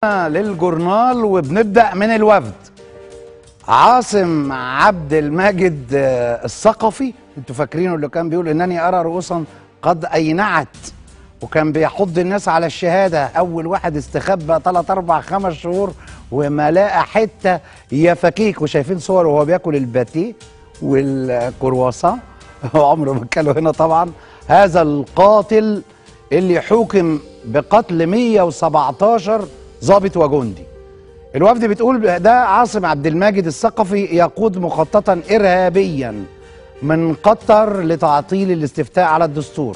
للجورنال وبنبدأ من الوفد عاصم عبد الماجد آه، الثقفي انتوا فاكرينه اللي كان بيقول انني ارى رؤوسا قد اينعت وكان بيحض الناس على الشهاده اول واحد استخبى 3 4 5 شهور وما لقى حته يا فكيك وشايفين صور وهو بياكل الباتيه والكرواسون هو عمره ما كانوا هنا طبعا هذا القاتل اللي حكم بقتل 117 ضابط وجندي الوفد بتقول ده عاصم عبد الماجد الثقفي يقود مخططا ارهابيا من قطر لتعطيل الاستفتاء على الدستور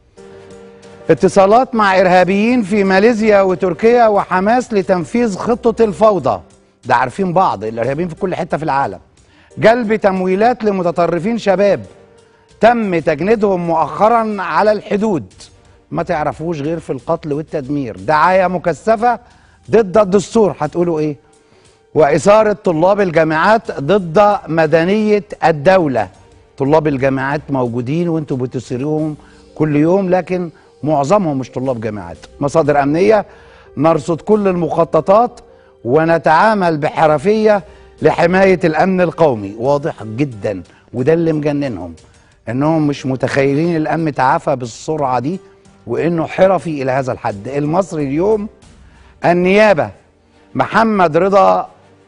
اتصالات مع ارهابيين في ماليزيا وتركيا وحماس لتنفيذ خطه الفوضى ده عارفين بعض الارهابيين في كل حته في العالم جلب تمويلات لمتطرفين شباب تم تجنيدهم مؤخرا على الحدود ما تعرفوش غير في القتل والتدمير دعايه مكثفه ضد الدستور هتقولوا ايه وإثارة طلاب الجامعات ضد مدنية الدولة طلاب الجامعات موجودين وانتوا بتثيروهم كل يوم لكن معظمهم مش طلاب جامعات مصادر أمنية نرصد كل المخططات ونتعامل بحرفية لحماية الأمن القومي واضح جدا وده اللي مجننهم انهم مش متخيلين الامن تعافى بالسرعة دي وانه حرفي الى هذا الحد المصري اليوم النيابة محمد رضا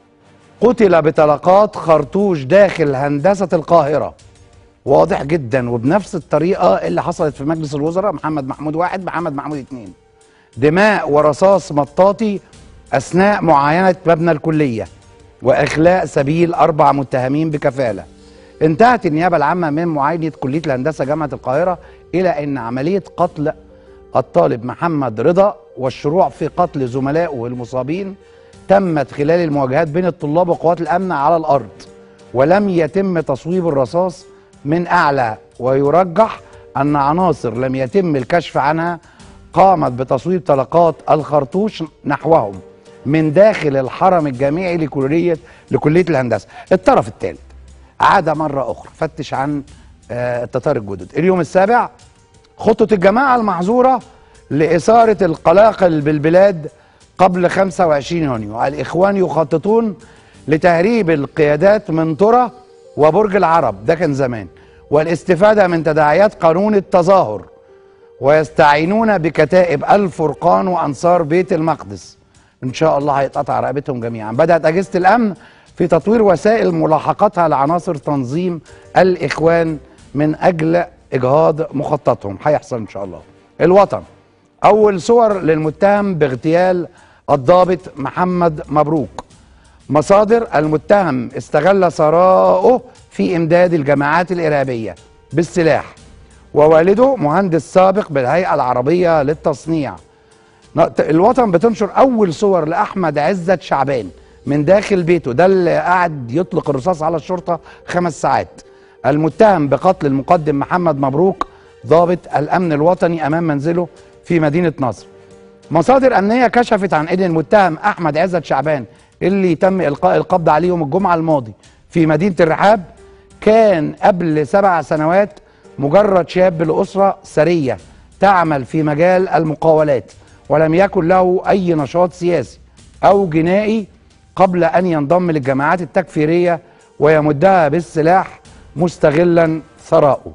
قتل بطلقات خرطوش داخل هندسة القاهرة واضح جدا وبنفس الطريقة اللي حصلت في مجلس الوزراء محمد محمود واحد محمد محمود اتنين دماء ورصاص مطاطي أثناء معاينة مبنى الكلية وإخلاء سبيل أربع متهمين بكفالة انتهت النيابة العامة من معاينة كلية الهندسة جامعة القاهرة إلى أن عملية قتل الطالب محمد رضا والشروع في قتل زملائه المصابين تمت خلال المواجهات بين الطلاب وقوات الامن على الارض ولم يتم تصويب الرصاص من اعلى ويرجح ان عناصر لم يتم الكشف عنها قامت بتصويب طلقات الخرطوش نحوهم من داخل الحرم الجامعي لكليه لكليه الهندسه الطرف الثالث عاد مره اخرى فتش عن آه، التتار الجدد اليوم السابع خطة الجماعة المحظورة لإثارة القلاقل بالبلاد قبل 25 يونيو الإخوان يخططون لتهريب القيادات من ترى وبرج العرب ده كان زمان والاستفادة من تداعيات قانون التظاهر ويستعينون بكتائب الفرقان وأنصار بيت المقدس إن شاء الله هيتقطع رقبتهم جميعا بدأت أجهزة الأمن في تطوير وسائل ملاحقتها لعناصر تنظيم الإخوان من أجل اجهاض مخططهم هيحصل ان شاء الله الوطن اول صور للمتهم باغتيال الضابط محمد مبروك مصادر المتهم استغل ثراءه في امداد الجماعات الارهابيه بالسلاح ووالده مهندس سابق بالهيئه العربيه للتصنيع الوطن بتنشر اول صور لاحمد عزت شعبان من داخل بيته ده اللي قعد يطلق الرصاص على الشرطه خمس ساعات المتهم بقتل المقدم محمد مبروك ضابط الامن الوطني امام منزله في مدينه نصر. مصادر امنيه كشفت عن ان المتهم احمد عزت شعبان اللي تم القاء القبض عليه يوم الجمعه الماضي في مدينه الرحاب كان قبل سبع سنوات مجرد شاب لاسره ثريه تعمل في مجال المقاولات ولم يكن له اي نشاط سياسي او جنائي قبل ان ينضم للجماعات التكفيريه ويمدها بالسلاح مستغلا ثراءه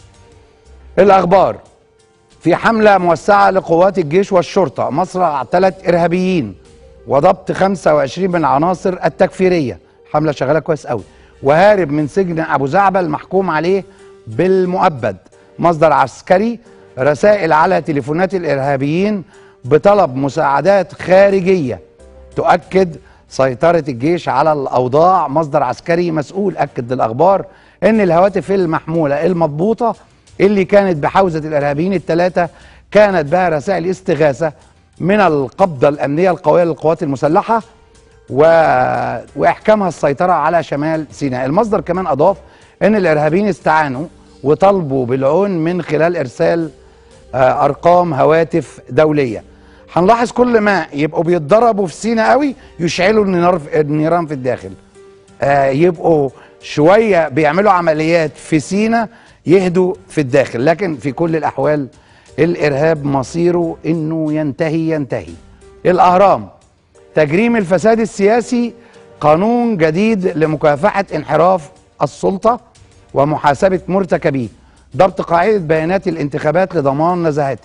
الأخبار في حملة موسعة لقوات الجيش والشرطة مصر اعتلت إرهابيين وضبط 25 من العناصر التكفيرية حملة شغالة كويس قوي وهارب من سجن أبو زعبل محكوم عليه بالمؤبد مصدر عسكري رسائل على تليفونات الإرهابيين بطلب مساعدات خارجية تؤكد سيطرة الجيش على الأوضاع مصدر عسكري مسؤول أكد للأخبار ان الهواتف المحموله المضبوطه اللي كانت بحوزه الارهابيين الثلاثه كانت بها رسائل استغاثه من القبضه الامنيه القويه للقوات المسلحه و... واحكامها السيطره على شمال سيناء المصدر كمان اضاف ان الارهابيين استعانوا وطلبوا بالعون من خلال ارسال آه، ارقام هواتف دوليه هنلاحظ كل ما يبقوا بيتضربوا في سينا قوي يشعلوا النيران في الداخل آه، يبقوا شويه بيعملوا عمليات في سينا يهدوا في الداخل لكن في كل الاحوال الارهاب مصيره انه ينتهي ينتهي الاهرام تجريم الفساد السياسي قانون جديد لمكافحة انحراف السلطة ومحاسبة مرتكبيه ضبط قاعدة بيانات الانتخابات لضمان نزاهتها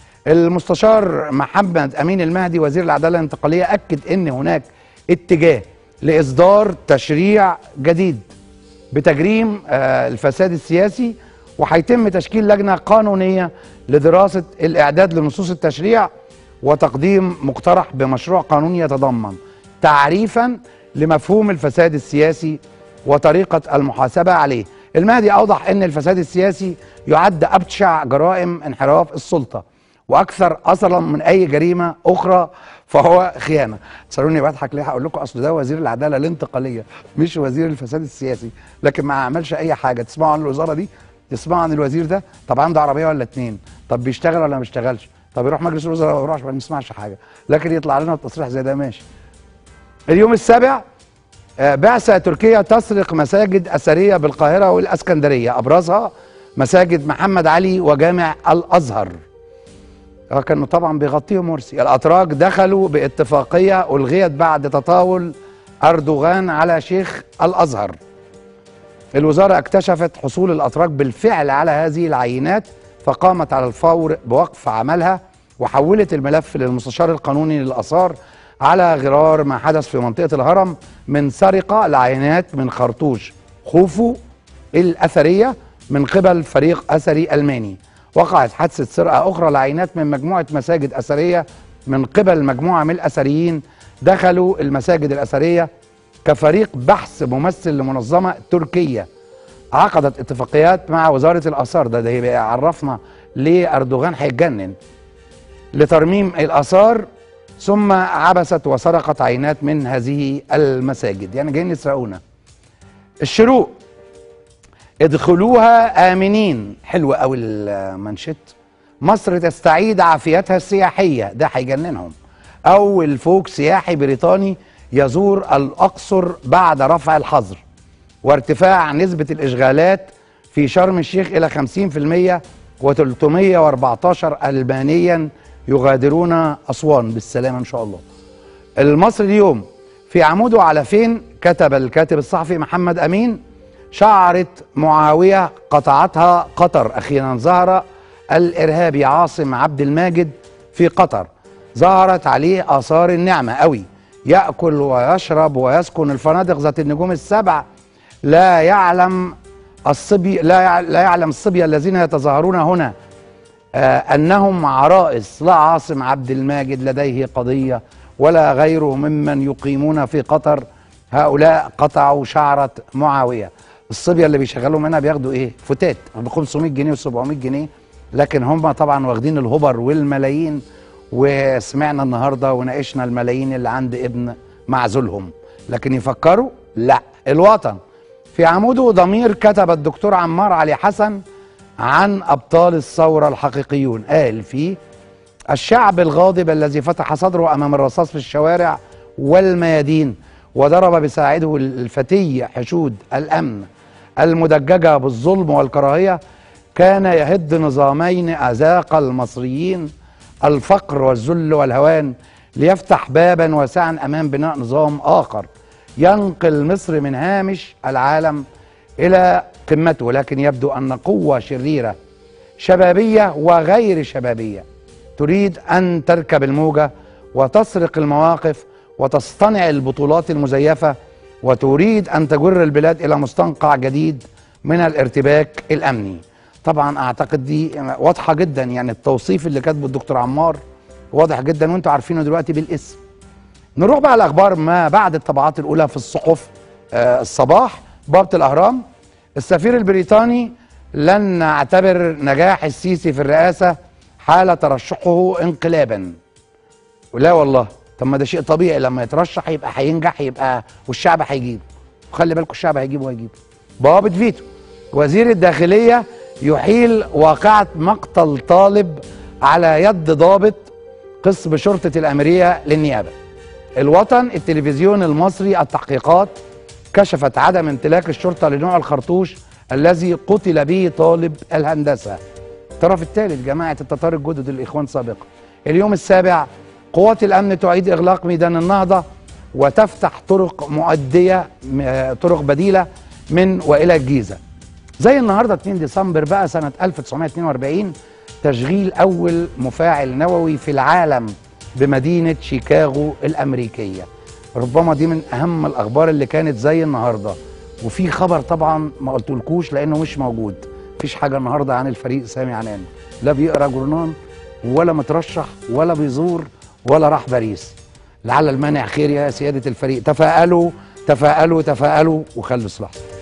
المستشار محمد أمين المهدي وزير العدالة الانتقالية أكد أن هناك اتجاه لإصدار تشريع جديد بتجريم آه، الفساد السياسي وهيتم تشكيل لجنة قانونية لدراسة الإعداد لنصوص التشريع وتقديم مقترح بمشروع قانوني يتضمن تعريفا لمفهوم الفساد السياسي وطريقة المحاسبة عليه المهدي أوضح أن الفساد السياسي يعد أبشع جرائم انحراف السلطة وأكثر أثرا من أي جريمة أخرى فهو خيانة سألوني بضحك ليه هقول لكم أصل ده وزير العدالة الانتقالية مش وزير الفساد السياسي لكن ما عملش أي حاجة تسمعوا عن الوزارة دي تسمعوا عن الوزير ده طب عنده عربية ولا اتنين طب بيشتغل ولا ما بيشتغلش طب يروح مجلس الوزراء ولا ما يروحش ما نسمعش حاجة لكن يطلع لنا تصريح زي ده ماشي اليوم السابع آه، بعثة تركيا تسرق مساجد أثرية بالقاهرة والأسكندرية أبرزها مساجد محمد علي وجامع الأزهر آه، كانوا طبعا بيغطيهم مرسي الأتراك دخلوا باتفاقية ألغيت بعد تطاول أردوغان على شيخ الأزهر الوزارة اكتشفت حصول الأتراك بالفعل على هذه العينات فقامت على الفور بوقف عملها وحولت الملف للمستشار القانوني للآثار على غرار ما حدث في منطقة الهرم من سرقة لعينات من خرطوش خوفو الأثرية من قبل فريق أثري ألماني وقعت حادثة سرقة أخرى لعينات من مجموعة مساجد أثرية من قبل مجموعة من الأثريين دخلوا المساجد الأثرية كفريق بحث ممثل لمنظمة تركية عقدت اتفاقيات مع وزارة الآثار ده ده يبقى يعرفنا ليه أردوغان هيتجنن لترميم الآثار ثم عبست وسرقت عينات من هذه المساجد يعني جايين يسرقونا الشروق ادخلوها آمنين حلوة قوي المنشط مصر تستعيد عافيتها السياحية ده هيجننهم أول فوق سياحي بريطاني يزور الأقصر بعد رفع الحظر وارتفاع نسبة الإشغالات في شرم الشيخ إلى 50% و314 ألبانيا يغادرون أسوان بالسلامة إن شاء الله المصري اليوم في عموده على فين كتب الكاتب الصحفي محمد أمين شعرت معاوية قطعتها قطر أخيرا ظهر الإرهابي عاصم عبد الماجد في قطر ظهرت عليه آثار النعمة قوي يأكل ويشرب ويسكن الفنادق ذات النجوم السبع لا يعلم الصبي لا يع- لا يعلم الصبية الذين يتظاهرون هنا آه أنهم عرائس لا عاصم عبد الماجد لديه قضية ولا غيره ممن يقيمون في قطر هؤلاء قطعوا شعرة معاوية الصبية اللي بيشغلوا منها بياخدوا ايه فتات ب 500 جنيه و700 جنيه لكن هم طبعا واخدين الهبر والملايين وسمعنا النهارده وناقشنا الملايين اللي عند ابن معزولهم لكن يفكروا لا الوطن في عموده ضمير كتب الدكتور عمار علي حسن عن ابطال الثوره الحقيقيون قال فيه الشعب الغاضب الذي فتح صدره امام الرصاص في الشوارع والميادين وضرب بساعده الفتي حشود الامن المدججه بالظلم والكراهيه كان يهد نظامين اذاق المصريين الفقر والذل والهوان ليفتح بابا واسعا امام بناء نظام اخر ينقل مصر من هامش العالم الى قمته لكن يبدو ان قوه شريره شبابيه وغير شبابيه تريد ان تركب الموجه وتسرق المواقف وتصطنع البطولات المزيفه وتريد ان تجر البلاد الى مستنقع جديد من الارتباك الامني. طبعا اعتقد دي واضحه جدا يعني التوصيف اللي كاتبه الدكتور عمار واضح جدا وانتم عارفينه دلوقتي بالاسم. نروح بقى الاخبار ما بعد الطبعات الاولى في الصحف آه الصباح بابة الاهرام السفير البريطاني لن نعتبر نجاح السيسي في الرئاسه حال ترشحه انقلابا لا والله طب ما ده شيء طبيعي لما يترشح يبقى هينجح يبقى والشعب هيجيبه وخلي بالكم الشعب هيجيبه وهيجيبه بوابة فيتو وزير الداخلية يحيل واقعة مقتل طالب على يد ضابط قسم شرطة الأميرية للنيابة الوطن التلفزيون المصري التحقيقات كشفت عدم امتلاك الشرطة لنوع الخرطوش الذي قتل به طالب الهندسة الطرف الثالث جماعة التتار الجدد الإخوان سابقا اليوم السابع قوات الامن تعيد اغلاق ميدان النهضه وتفتح طرق مؤديه م- طرق بديله من والى الجيزه زي النهارده 2 ديسمبر بقى سنه 1942 تشغيل اول مفاعل نووي في العالم بمدينه شيكاغو الامريكيه ربما دي من اهم الاخبار اللي كانت زي النهارده وفي خبر طبعا ما قلتلكوش لانه مش موجود مفيش حاجه النهارده عن الفريق سامي عنان لا بيقرا جورنان ولا مترشح ولا بيزور ولا راح باريس لعل المانع خير يا سياده الفريق تفائلوا تفائلوا تفائلوا وخلوا صلاحكم